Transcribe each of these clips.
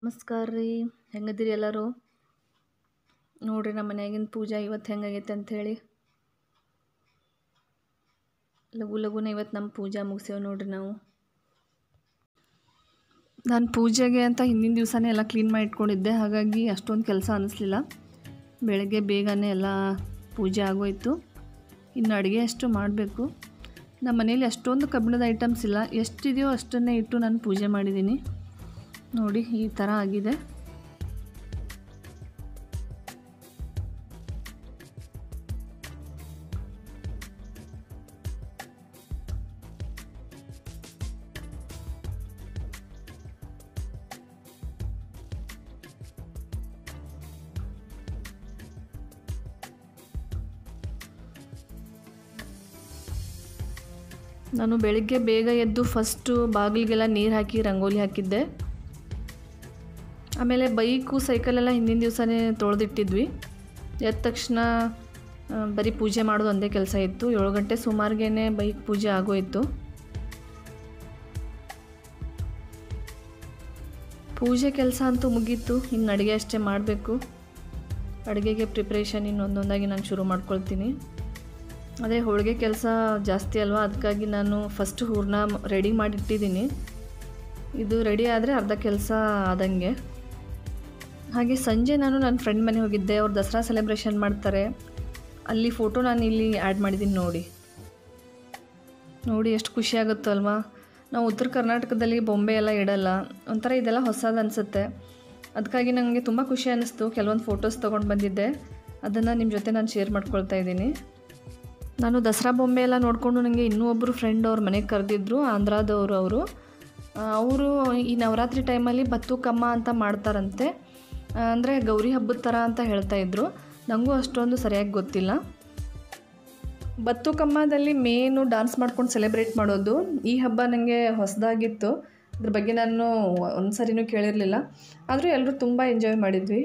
ನಮಸ್ಕಾರ ರೀ ಹೆಂಗದಿರಿ ಎಲ್ಲರೂ ನೋಡ್ರಿ ನಮ್ಮ ಮನ್ಯಾಗಿನ ಪೂಜಾ ಇವತ್ತು ಹೆಂಗಾಗೈತೆ ಅಂಥೇಳಿ ಲಘು ಲಘುನ ಇವತ್ತು ನಮ್ಮ ಪೂಜಾ ಮುಗಿಸೇವೆ ನೋಡ್ರಿ ನಾವು ನಾನು ಪೂಜೆಗೆ ಅಂತ ಹಿಂದಿನ ದಿವಸನೇ ಎಲ್ಲ ಕ್ಲೀನ್ ಮಾಡಿ ಇಟ್ಕೊಂಡಿದ್ದೆ ಹಾಗಾಗಿ ಅಷ್ಟೊಂದು ಕೆಲಸ ಅನ್ನಿಸ್ಲಿಲ್ಲ ಬೆಳಗ್ಗೆ ಬೇಗನೆ ಎಲ್ಲ ಪೂಜೆ ಆಗೋಯ್ತು ಇನ್ನು ಅಡುಗೆ ಅಷ್ಟು ಮಾಡಬೇಕು ನಮ್ಮ ಮನೇಲಿ ಅಷ್ಟೊಂದು ಕಬ್ಬಿಣದ ಐಟಮ್ಸ್ ಇಲ್ಲ ಎಷ್ಟಿದೆಯೋ ಅಷ್ಟನ್ನೇ ಇಟ್ಟು ನಾನು ಪೂಜೆ ಮಾಡಿದ್ದೀನಿ ನೋಡಿ ಈ ಥರ ಆಗಿದೆ ನಾನು ಬೆಳಿಗ್ಗೆ ಬೇಗ ಎದ್ದು ಫಸ್ಟು ಬಾಗಿಲಿಗೆಲ್ಲ ನೀರು ಹಾಕಿ ರಂಗೋಲಿ ಹಾಕಿದ್ದೆ ಆಮೇಲೆ ಬೈಕು ಸೈಕಲೆಲ್ಲ ಹಿಂದಿನ ದಿವಸನೇ ತೊಳೆದಿಟ್ಟಿದ್ವಿ ಎದ್ದ ತಕ್ಷಣ ಆ, ಬರೀ ಪೂಜೆ ಮಾಡೋದು ಒಂದೇ ಕೆಲಸ ಇತ್ತು ಏಳು ಗಂಟೆ ಸುಮಾರಿಗೇ ಬೈಕ್ ಪೂಜೆ ಆಗೋಯಿತು ಪೂಜೆ ಕೆಲಸ ಅಂತೂ ಮುಗೀತು ಇನ್ನು ಅಡುಗೆ ಅಷ್ಟೇ ಮಾಡಬೇಕು ಅಡುಗೆಗೆ ಪ್ರಿಪ್ರೇಷನ್ ಇನ್ನು ಒಂದೊಂದಾಗಿ ನಾನು ಶುರು ಮಾಡ್ಕೊಳ್ತೀನಿ ಅದೇ ಹೋಳಿಗೆ ಕೆಲಸ ಜಾಸ್ತಿ ಅಲ್ವಾ ಅದಕ್ಕಾಗಿ ನಾನು ಫಸ್ಟ್ ಹೂರಣ ರೆಡಿ ಮಾಡಿಟ್ಟಿದ್ದೀನಿ ಇದು ರೆಡಿ ಆದರೆ ಅರ್ಧ ಕೆಲಸ ಆದಂಗೆ ಹಾಗೆ ಸಂಜೆ ನಾನು ನನ್ನ ಫ್ರೆಂಡ್ ಮನೆ ಹೋಗಿದ್ದೆ ಅವ್ರು ದಸರಾ ಸೆಲೆಬ್ರೇಷನ್ ಮಾಡ್ತಾರೆ ಅಲ್ಲಿ ಫೋಟೋ ನಾನು ಇಲ್ಲಿ ಆ್ಯಡ್ ಮಾಡಿದ್ದೀನಿ ನೋಡಿ ನೋಡಿ ಎಷ್ಟು ಖುಷಿ ಆಗುತ್ತೋ ಅಲ್ವಾ ನಾವು ಉತ್ತರ ಕರ್ನಾಟಕದಲ್ಲಿ ಬೊಂಬೆ ಎಲ್ಲ ಇಡಲ್ಲ ಒಂಥರ ಇದೆಲ್ಲ ಹೊಸದು ಅನಿಸುತ್ತೆ ಅದಕ್ಕಾಗಿ ನನಗೆ ತುಂಬ ಖುಷಿ ಅನ್ನಿಸ್ತು ಕೆಲವೊಂದು ಫೋಟೋಸ್ ತೊಗೊಂಡು ಬಂದಿದ್ದೆ ಅದನ್ನು ನಿಮ್ಮ ಜೊತೆ ನಾನು ಶೇರ್ ಮಾಡ್ಕೊಳ್ತಾ ಇದ್ದೀನಿ ನಾನು ದಸರಾ ಬೊಂಬೆ ಎಲ್ಲ ನೋಡಿಕೊಂಡು ನನಗೆ ಇನ್ನೂ ಒಬ್ಬರು ಫ್ರೆಂಡ್ ಅವ್ರ ಮನೆಗೆ ಕರೆದಿದ್ರು ಆಂಧ್ರದವರು ಅವರು ಅವರು ಈ ನವರಾತ್ರಿ ಟೈಮಲ್ಲಿ ಬತ್ತುಕಮ್ಮ ಅಂತ ಮಾಡ್ತಾರಂತೆ ಅಂದರೆ ಗೌರಿ ಹಬ್ಬದ ಥರ ಅಂತ ಹೇಳ್ತಾ ಇದ್ರು ನನಗೂ ಅಷ್ಟೊಂದು ಸರಿಯಾಗಿ ಗೊತ್ತಿಲ್ಲ ಬತ್ತುಕಮ್ಮದಲ್ಲಿ ಮೇನು ಡಾನ್ಸ್ ಮಾಡ್ಕೊಂಡು ಸೆಲೆಬ್ರೇಟ್ ಮಾಡೋದು ಈ ಹಬ್ಬ ನನಗೆ ಹೊಸದಾಗಿತ್ತು ಅದ್ರ ಬಗ್ಗೆ ನಾನು ಒಂದು ಸರಿನೂ ಕೇಳಿರಲಿಲ್ಲ ಆದರೂ ಎಲ್ಲರೂ ತುಂಬ ಎಂಜಾಯ್ ಮಾಡಿದ್ವಿ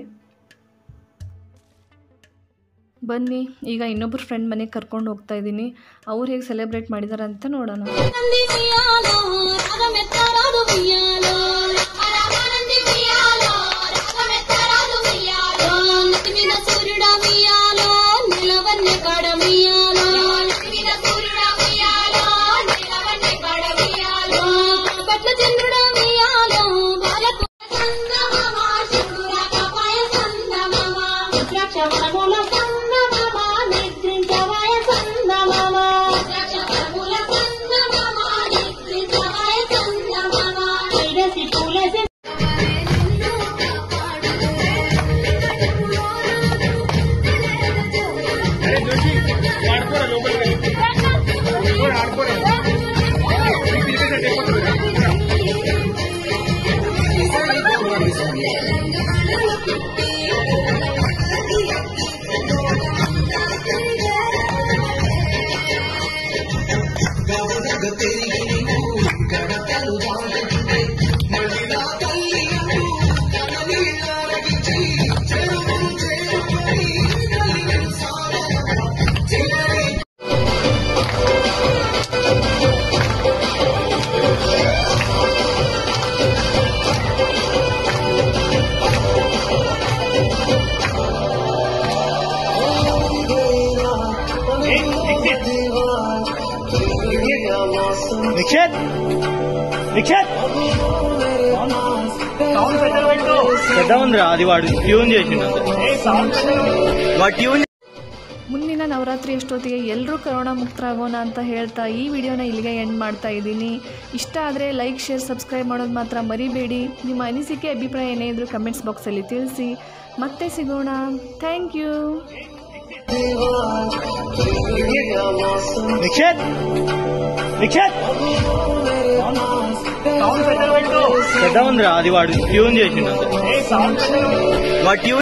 ಬನ್ನಿ ಈಗ ಇನ್ನೊಬ್ಬರು ಫ್ರೆಂಡ್ ಮನೆಗೆ ಕರ್ಕೊಂಡು ಹೋಗ್ತಾ ಇದ್ದೀನಿ ಅವ್ರು ಹೇಗೆ ಸೆಲೆಬ್ರೇಟ್ ಮಾಡಿದ್ದಾರೆ ಅಂತ ನೋಡೋಣ నంది వియాలో రాగమెత్తరాదు వియాలో రాగానంది వియాలో రాగమెత్తరాదు వియాలో నెత్తి మీద సూర్యుడా వియాలో నిలవన్నె కాడ వియాలో నెత్తి మీద సూర్యుడా వియాలో నిలవన్నె కాడ వియాలో పట్ల చంద్రుడా వియాలో బాలకు సంగమమ శివుడా కపాయ సంగమమ రుద్రాక్ష వనముల సంగమమ నిద్రించవాయ సంగమమ రుద్రాక్ష వనముల సంగమమ నిద్రించవాయ సంగమమ ఐరసి పూలసి నిక్షేత్ నిక్షేత్ పెద్ద ఉందిరా అది వాడు ట్యూన్ చేసిండు వాడు ట్యూన్ ಮುಂದಿನ ನವರಾತ್ರಿ ಅಷ್ಟೊತ್ತಿಗೆ ಎಲ್ಲರೂ ಕರೋನಾ ಮುಕ್ತರಾಗೋಣ ಅಂತ ಹೇಳ್ತಾ ಈ ವಿಡಿಯೋನ ಇಲ್ಲಿಗೆ ಎಂಡ್ ಮಾಡ್ತಾ ಇದ್ದೀನಿ ಇಷ್ಟ ಆದರೆ ಲೈಕ್ ಶೇರ್ ಸಬ್ಸ್ಕ್ರೈಬ್ ಮಾಡೋದು ಮಾತ್ರ ಮರಿಬೇಡಿ ನಿಮ್ಮ ಅನಿಸಿಕೆ ಅಭಿಪ್ರಾಯ ಏನೇ ಇದ್ರೂ ಕಮೆಂಟ್ಸ್ ಬಾಕ್ಸಲ್ಲಿ ತಿಳಿಸಿ ಮತ್ತೆ ಸಿಗೋಣ ಥ್ಯಾಂಕ್ ಯು నిక్షేత్ నిక్షేత్ పెద్ద ఉందిరా అది వాడు ట్యూన్ చేసిండు వాడు ట్యూన్